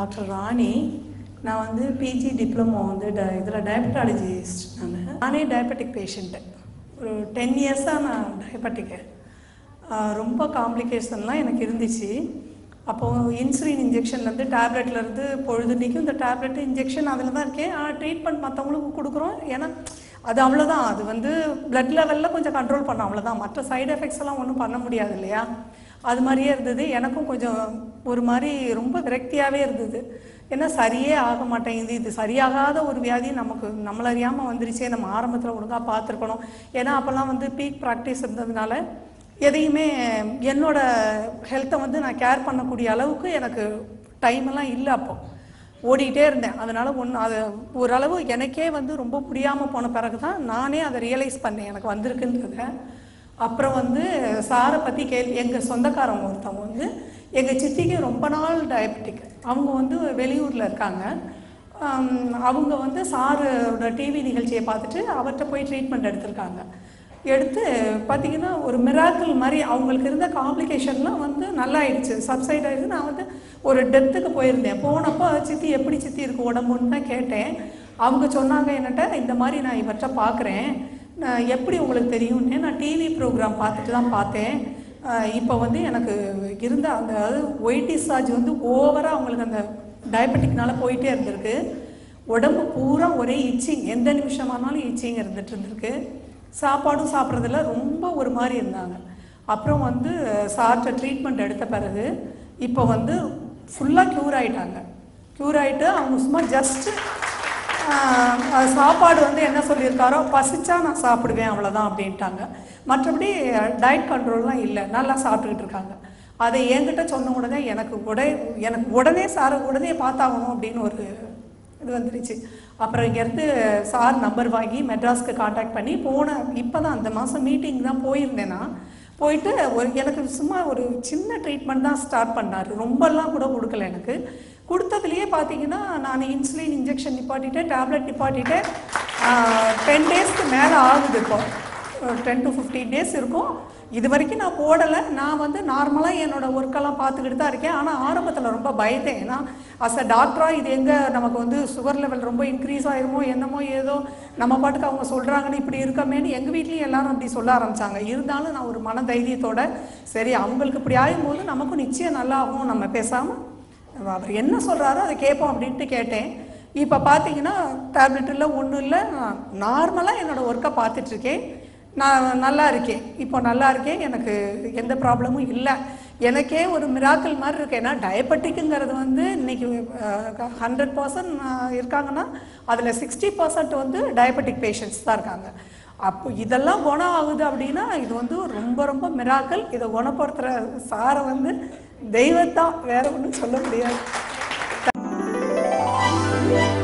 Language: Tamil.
டாக்டர் ராணி நான் வந்து பிஜி டிப்ளமோ வந்து ட இதில் டயபெட்டாலஜிஸ்ட் நான் நானே டயபெட்டிக் பேஷண்ட்டு ஒரு டென் இயர்ஸாக நான் டயபெட்டிக்கு ரொம்ப காம்ப்ளிகேஷன்லாம் எனக்கு இருந்துச்சு அப்போது இன்சுலின் இன்ஜெக்ஷன்லேருந்து டேப்லெட்லேருந்து பொழுதுனிக்கும் இந்த டேப்லெட் இன்ஜெக்ஷன் அதில் தான் இருக்கேன் ஆனால் ட்ரீட்மெண்ட் மற்றவங்களுக்கு கொடுக்குறோம் ஏன்னா அது அவ்வளோதான் அது வந்து பிளட் லெவலில் கொஞ்சம் கண்ட்ரோல் பண்ண அவ்வளோதான் மற்ற சைடு எஃபெக்ட்ஸ் எல்லாம் ஒன்றும் பண்ண முடியாது இல்லையா அது மாதிரியே இருந்தது எனக்கும் கொஞ்சம் ஒரு மாதிரி ரொம்ப விரக்தியாகவே இருந்தது ஏன்னா சரியே ஆக மாட்டேங்குது இது சரியாகாத ஒரு வியாதி நமக்கு நம்மள அறியாமல் வந்துருச்சே நம்ம ஆரம்பத்தில் ஒழுங்காக பார்த்துருக்கணும் ஏன்னா அப்போல்லாம் வந்து பீக் ப்ராக்டிஸ் இருந்ததுனால எதையுமே என்னோட ஹெல்த்தை வந்து நான் கேர் பண்ணக்கூடிய அளவுக்கு எனக்கு டைம் எல்லாம் இல்லை அப்போ ஓடிக்கிட்டே இருந்தேன் அதனால ஒன்று அது ஓரளவு எனக்கே வந்து ரொம்ப முடியாமல் போன பிறகு தான் நானே அதை ரியலைஸ் பண்ணேன் எனக்கு வந்திருக்குன்றத அப்புறம் வந்து சாரை பற்றி கேள்வி எங்கள் சொந்தக்காரவங்க ஒருத்தவங்க வந்து எங்கள் சித்திக்கு ரொம்ப நாள் டயபெட்டிக் அவங்க வந்து வெளியூரில் இருக்காங்க ஆம், அவங்க வந்து சாரோட டிவி நிகழ்ச்சியை பார்த்துட்டு அவர்கிட்ட போய் ட்ரீட்மெண்ட் எடுத்திருக்காங்க எடுத்து பார்த்தீங்கன்னா ஒரு மிராக்கிள் மாதிரி அவங்களுக்கு இருந்த காம்ப்ளிகேஷன்லாம் வந்து நல்லா ஆயிடுச்சு சப்சைட் ஆயிடுச்சு நான் வந்து ஒரு டெத்துக்கு போயிருந்தேன் போனப்போ சித்தி எப்படி சித்தி இருக்கு உடம்புன்னு தான் கேட்டேன் அவங்க சொன்னாங்க என்னட்ட இந்த மாதிரி நான் இவர்கிட்ட பார்க்குறேன் நான் எப்படி உங்களுக்கு தெரியும்னே நான் டிவி ப்ரோக்ராம் பார்த்துட்டு தான் பார்த்தேன் இப்போ வந்து எனக்கு இருந்த அந்த அதாவது ஒயிட் டிஸ்சார்ஜ் வந்து ஓவராக அவங்களுக்கு அந்த டயபெட்டிக்னால போயிட்டே இருந்திருக்கு உடம்பு பூரா ஒரே இச்சிங் எந்த நிமிஷமானாலும் இச்சிங் இருந்துட்டு இருந்திருக்கு சாப்பாடும் சாப்பிட்றதுல ரொம்ப ஒரு மாதிரி இருந்தாங்க அப்புறம் வந்து சார்ட்ட ட்ரீட்மெண்ட் எடுத்த பிறகு இப்போ வந்து ஃபுல்லாக க்யூர் ஆயிட்டாங்க க்யூர் ஆயிட்டு அவங்க சும்மா ஜஸ்ட்டு சாப்பாடு வந்து என்ன சொல்லியிருக்காரோ பசிச்சா நான் சாப்பிடுவேன் அவ்வளோதான் அப்படின்ட்டாங்க மற்றபடி டயட் கண்ட்ரோல்லாம் இல்லை நல்லா சாப்பிட்டுக்கிட்டு இருக்காங்க அதை என்கிட்ட சொன்ன உடனே எனக்கு உடனே எனக்கு உடனே சாரை உடனே பார்த்தாகணும் அப்படின்னு ஒரு இது வந்துருச்சு அப்புறம் இங்கேருந்து சார் நம்பர் வாங்கி மெட்ராஸ்க்கு காண்டாக்ட் பண்ணி போன இப்போ தான் அந்த மாதம் மீட்டிங் தான் போயிருந்தேன் நான் போயிட்டு ஒரு எனக்கு சும்மா ஒரு சின்ன ட்ரீட்மெண்ட் தான் ஸ்டார்ட் பண்ணார் ரொம்பலாம் கூட கொடுக்கல எனக்கு கொடுத்ததுலேயே பார்த்தீங்கன்னா நான் இன்சுலின் இன்ஜெக்ஷன் நிப்பாட்டிட்டேன் டேப்லெட் நிப்பாட்டிட்டேன் டென் டேஸ்க்கு மேலே ஆகுது இப்போ டென் டு ஃபிஃப்டீன் டேஸ் இருக்கும் இது வரைக்கும் நான் போடலை நான் வந்து நார்மலாக என்னோட ஒர்க்கெல்லாம் பார்த்துக்கிட்டு தான் இருக்கேன் ஆனால் ஆரம்பத்தில் ரொம்ப பயந்தேன் ஏன்னா அஸ் அ டாக்டராக இது எங்கே நமக்கு வந்து சுகர் லெவல் ரொம்ப இன்க்ரீஸ் ஆயிருமோ என்னமோ ஏதோ நம்ம பாட்டுக்கு அவங்க சொல்கிறாங்கன்னு இப்படி இருக்கமேன்னு எங்கள் வீட்லேயும் எல்லாரும் அப்படி சொல்ல ஆரம்பித்தாங்க இருந்தாலும் நான் ஒரு மன தைரியத்தோட சரி அவங்களுக்கு இப்படி ஆகும்போது நமக்கும் நிச்சயம் நல்லா ஆகும் நம்ம பேசாமல் அவர் என்ன சொல்கிறாரோ அதை கேட்போம் அப்படின்ட்டு கேட்டேன் இப்போ பார்த்தீங்கன்னா டேப்லெட் இல்லை ஒன்றும் இல்லை நான் நார்மலாக என்னோடய ஒர்க்கை பார்த்துட்ருக்கேன் நான் நல்லா இருக்கேன் இப்போ நல்லா இருக்கேன் எனக்கு எந்த ப்ராப்ளமும் இல்லை எனக்கே ஒரு மிராக்கிள் மாதிரி இருக்கு ஏன்னா டயபெட்டிக்குங்கிறது வந்து இன்னைக்கு ஹண்ட்ரட் பர்சன்ட் இருக்காங்கன்னா அதில் சிக்ஸ்டி பர்சன்ட் வந்து டயபெட்டிக் பேஷண்ட்ஸ் தான் இருக்காங்க அப்போ இதெல்லாம் குணம் ஆகுது அப்படின்னா இது வந்து ரொம்ப ரொம்ப மிராக்கிள் இதை குணப்படுத்துகிற சாரை வந்து தெய்வத்தான் வேற ஒன்றும் சொல்ல முடியாது